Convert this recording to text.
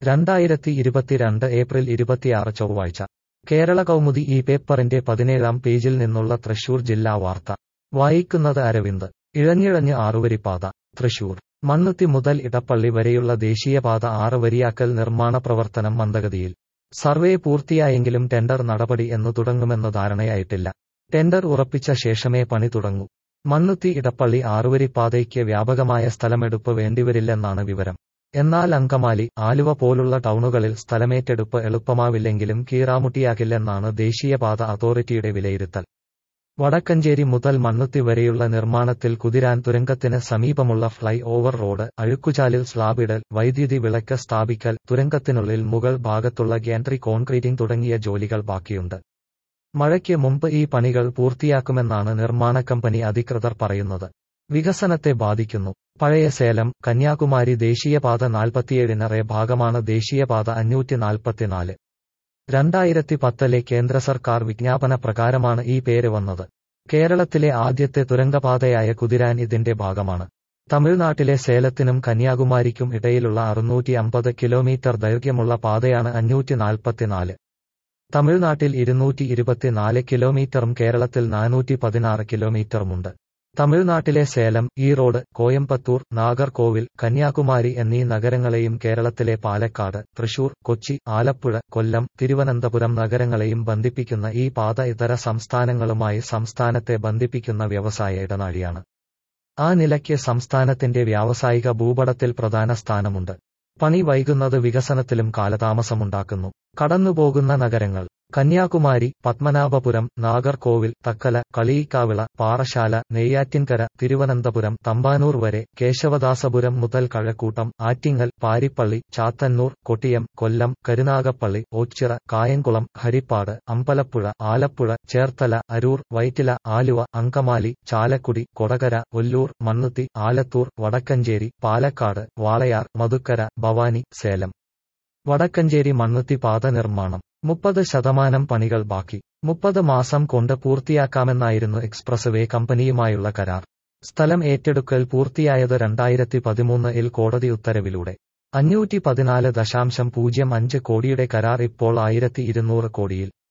രണ്ടായിരത്തി ഇരുപത്തിരണ്ട് ഏപ്രിൽ ഇരുപത്തിയാറ് ചൊവ്വാഴ്ച കേരള കൗമുദി ഈ പേപ്പറിന്റെ പതിനേഴാം പേജിൽ നിന്നുള്ള തൃശൂർ ജില്ലാ വാർത്ത വായിക്കുന്നത് അരവിന്ദ് ഇഴഞ്ഞിഴഞ്ഞ് ആറുവരിപ്പാത തൃശൂർ മണ്ണുത്തി മുതൽ ഇടപ്പള്ളി വരെയുള്ള ദേശീയപാത ആറ് വരിയാക്കൽ നിർമ്മാണ പ്രവർത്തനം മന്ദഗതിയിൽ സർവേ പൂർത്തിയായെങ്കിലും ടെൻഡർ നടപടി എന്നു തുടങ്ങുമെന്ന ധാരണയായിട്ടില്ല ടെൻഡർ ഉറപ്പിച്ച ശേഷമേ പണി തുടങ്ങൂ മണ്ണുത്തി ഇടപ്പള്ളി ആറുവരിപ്പാതയ്ക്ക് വ്യാപകമായ സ്ഥലമെടുപ്പ് വേണ്ടിവരില്ലെന്നാണ് വിവരം എന്നാൽ അങ്കമാലി ആലുവ പോലുള്ള ടൗണുകളിൽ സ്ഥലമേറ്റെടുപ്പ് എളുപ്പമാവില്ലെങ്കിലും കീറാമുട്ടിയാകില്ലെന്നാണ് ദേശീയപാത അതോറിറ്റിയുടെ വിലയിരുത്തൽ വടക്കഞ്ചേരി മുതൽ മണ്ണുത്തി വരെയുള്ള നിർമ്മാണത്തിൽ കുതിരാൻ തുരങ്കത്തിന് സമീപമുള്ള ഫ്ലൈ ഓവർ റോഡ് അഴുക്കുചാലിൽ സ്ലാബിടൽ വൈദ്യുതി വിളക്ക് സ്ഥാപിക്കൽ തുരങ്കത്തിനുള്ളിൽ മുകൾ ഭാഗത്തുള്ള ഗ്യാൻട്രി കോൺക്രീറ്റിംഗ് തുടങ്ങിയ ജോലികൾ ബാക്കിയുണ്ട് മഴയ്ക്ക് മുമ്പ് ഈ പണികൾ പൂർത്തിയാക്കുമെന്നാണ് നിർമ്മാണ കമ്പനി അധികൃതർ പറയുന്നത് വികസനത്തെ ബാധിക്കുന്നു പഴയ സേലം കന്യാകുമാരി ദേശീയപാത നാൽപ്പത്തിയേഴിനറെ ഭാഗമാണ് ദേശീയപാത അഞ്ഞൂറ്റി നാൽപ്പത്തിനാല് രണ്ടായിരത്തി പത്തിലെ കേന്ദ്ര സർക്കാർ വിജ്ഞാപന പ്രകാരമാണ് ഈ പേര് വന്നത് കേരളത്തിലെ ആദ്യത്തെ തുരങ്കപാതയായ കുതിരാൻ ഇതിന്റെ ഭാഗമാണ് തമിഴ്നാട്ടിലെ സേലത്തിനും കന്യാകുമാരിക്കും ഇടയിലുള്ള അറുന്നൂറ്റി അമ്പത് കിലോമീറ്റർ ദൈർഘ്യമുള്ള പാതയാണ് അഞ്ഞൂറ്റി നാൽപ്പത്തിനാല് തമിഴ്നാട്ടിൽ ഇരുന്നൂറ്റി ഇരുപത്തിനാല് കിലോമീറ്ററും കേരളത്തിൽ നാനൂറ്റി പതിനാറ് കിലോമീറ്ററുമുണ്ട് തമിഴ്നാട്ടിലെ സേലം ഈറോഡ് കോയമ്പത്തൂർ നാഗർകോവിൽ കന്യാകുമാരി എന്നീ നഗരങ്ങളെയും കേരളത്തിലെ പാലക്കാട് തൃശൂർ കൊച്ചി ആലപ്പുഴ കൊല്ലം തിരുവനന്തപുരം നഗരങ്ങളെയും ബന്ധിപ്പിക്കുന്ന ഈ പാത ഇതര സംസ്ഥാനങ്ങളുമായി സംസ്ഥാനത്തെ ബന്ധിപ്പിക്കുന്ന വ്യവസായ ഇടനാഴിയാണ് ആ നിലയ്ക്ക് സംസ്ഥാനത്തിന്റെ വ്യാവസായിക ഭൂപടത്തിൽ പ്രധാന സ്ഥാനമുണ്ട് പണി വൈകുന്നത് വികസനത്തിലും കാലതാമസമുണ്ടാക്കുന്നു കടന്നുപോകുന്ന നഗരങ്ങൾ കന്യാകുമാരി പത്മനാഭപുരം നാഗർകോവിൽ തക്കല കളിയിക്കാവിള പാറശാല നെയ്യാറ്റിൻകര തിരുവനന്തപുരം തമ്പാനൂർ വരെ കേശവദാസപുരം മുതൽ കഴക്കൂട്ടം ആറ്റിങ്ങൽ പാരിപ്പള്ളി ചാത്തന്നൂർ കൊട്ടിയം കൊല്ലം കരുനാഗപ്പള്ളി ഓച്ചിറ കായംകുളം ഹരിപ്പാട് അമ്പലപ്പുഴ ആലപ്പുഴ ചേർത്തല അരൂർ വൈറ്റില ആലുവ അങ്കമാലി ചാലക്കുടി കൊടകര ഒല്ലൂർ മണ്ണുത്തി ആലത്തൂർ വടക്കഞ്ചേരി പാലക്കാട് വാളയാർ മധുക്കര ഭവാനി സേലം വടക്കഞ്ചേരി മണ്ണുത്തി പാത നിർമ്മാണം മുപ്പത് ശതമാനം പണികൾ ബാക്കി മുപ്പത് മാസം കൊണ്ട് പൂർത്തിയാക്കാമെന്നായിരുന്നു എക്സ്പ്രസ് വേ കമ്പനിയുമായുള്ള കരാർ സ്ഥലം ഏറ്റെടുക്കൽ പൂർത്തിയായത് രണ്ടായിരത്തി പതിമൂന്നിൽ കോടതി ഉത്തരവിലൂടെ അഞ്ഞൂറ്റി പതിനാല് ദശാംശം പൂജ്യം അഞ്ച് കോടിയുടെ കരാർ ഇപ്പോൾ ആയിരത്തി ഇരുന്നൂറ് കോടിയിൽ